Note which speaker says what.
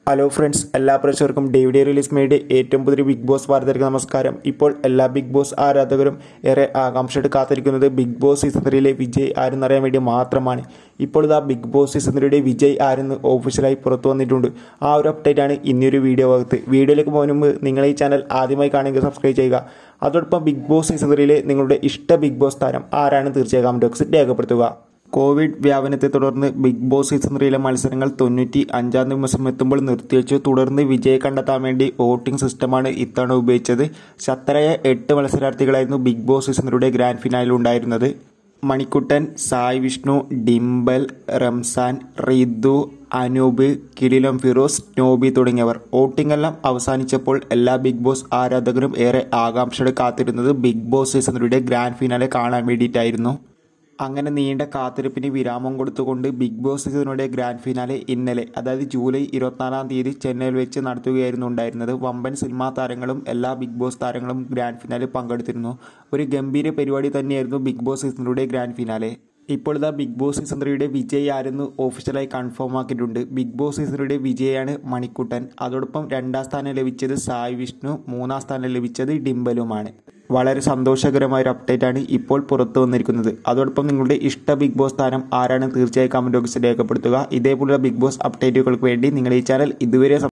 Speaker 1: hello friends എല്ലാ പ്രേക്ഷകർക്കും ഡേവിഡി release മേയുടെ ഏറ്റവും പുതിയ ബിഗ് ബോസ് വാർത്തകൾക്ക് നമസ്കാരം ഇപ്പോൾ എല്ലാ ബിഗ് ബോസ് ആരാധകരും ഏറെ ആകാംക്ഷയോടെ കാത്തിരിക്കുന്നത് ബിഗ് ബോസ് സീസൺ ത്രീയിലെ വിജയ് ആരെന്നറിയാൻ വേണ്ടി മാത്രമാണ് ഇപ്പോൾ ഇതാ ബിഗ് ബോസ് സീസൺ ത്രീയുടെ വിജയ് ആരെന്ന് ഒഫീഷ്യലായി പുറത്തു വന്നിട്ടുണ്ട് ആ ഒരു അപ്ഡേറ്റ് ആണ് ഇനിയൊരു വീഡിയോ ഭാഗത്ത് വീഡിയോയിലേക്ക് പോകുന്ന മുമ്പ് നിങ്ങൾ ഈ ചാനൽ ആദ്യമായി കാണുമെങ്കിൽ സബ്സ്ക്രൈബ് ചെയ്യുക അതോടൊപ്പം ബിഗ് ബോസ് സീസൺ ത്രീയിലെ നിങ്ങളുടെ ഇഷ്ട ബിഗ് ബോസ് താരം ആരാണ് തീർച്ചയായും കമന്റ് ബോക്സിൽ രേഖപ്പെടുത്തുക കോവിഡ് വ്യാപനത്തെ തുടർന്ന് ബിഗ് ബോസ് സീസൺ ത്രീയിലെ മത്സരങ്ങൾ തൊണ്ണൂറ്റി അഞ്ചാം ദിവസം എത്തുമ്പോൾ നിർത്തിവെച്ചു തുടർന്ന് വിജയം കണ്ടെത്താൻ വേണ്ടി വോട്ടിംഗ് സിസ്റ്റമാണ് ഇത്തവണ ഉപയോഗിച്ചത് ശക്തരായ എട്ട് മത്സരാർത്ഥികളായിരുന്നു ബിഗ് ബോസ് സീസൺ ത്രീയുടെ ഗ്രാൻഡ് ഫിനാലിൽ ഉണ്ടായിരുന്നത് മണിക്കുട്ടൻ സായ് വിഷ്ണു ഡിംബൽ റംസാൻ റിതു അനൂപ് കിടിലം ഫിറോസ് നോബി തുടങ്ങിയവർ വോട്ടിംഗ് എല്ലാം അവസാനിച്ചപ്പോൾ എല്ലാ ബിഗ് ബോസ് ആരാധകരും ഏറെ ആകാംക്ഷയോടെ കാത്തിരുന്നത് ബിഗ് ബോസ് സീസൺ ത്രീയുടെ ഗ്രാൻഡ് ഫിനാലെ കാണാൻ വേണ്ടിയിട്ടായിരുന്നു അങ്ങനെ നീണ്ട കാത്തിരിപ്പിന് വിരാമം കൊടുത്തുകൊണ്ട് ബിഗ് ബോസ് സീസണിയുടെ ഗ്രാൻഡ് ഫിനാലെ ഇന്നലെ അതായത് ജൂലൈ ഇരുപത്തിനാലാം തീയതി ചെന്നൈയിൽ വെച്ച് നടത്തുകയായിരുന്നു ഉണ്ടായിരുന്നത് വമ്പൻ സിനിമാ താരങ്ങളും എല്ലാ ബിഗ് ബോസ് താരങ്ങളും ഗ്രാൻഡ് ഫിനാലിൽ പങ്കെടുത്തിരുന്നു ഒരു ഗംഭീര പരിപാടി തന്നെയായിരുന്നു ബിഗ് ബോസ് സീസണിയുടെ ഗ്രാൻഡ് ഫിനാലെ ഇപ്പോൾ ഇതാ ബിഗ് ബോസ് സീസൺ ത്രീയുടെ വിജയ് ആരെന്ന് ഒഫീഷ്യലായി കൺഫേം ആക്കിയിട്ടുണ്ട് ബിഗ് ബോസ് സീസൺ ത്രീയുടെ വിജയാണ് മണിക്കുട്ടൻ അതോടൊപ്പം രണ്ടാം സ്ഥാനം ലഭിച്ചത് സായ് വിഷ്ണു മൂന്നാം സ്ഥാനം ലഭിച്ചത് ഡിംബലുമാണ് വളരെ സന്തോഷകരമായ ഒരു അപ്ഡേറ്റ് ആണ് ഇപ്പോൾ പുറത്തു വന്നിരിക്കുന്നത് അതോടൊപ്പം നിങ്ങളുടെ ഇഷ്ട ബിഗ് ബോസ് താരം ആരാണ് തീർച്ചയായും കമൻറ്റ് ബോക്സിൽ രേഖപ്പെടുത്തുക ഇതേപോലുള്ള ബിഗ് ബോസ് അപ്ഡേറ്റുകൾക്ക് വേണ്ടി നിങ്ങൾ ഈ ചാനൽ ഇതുവരെ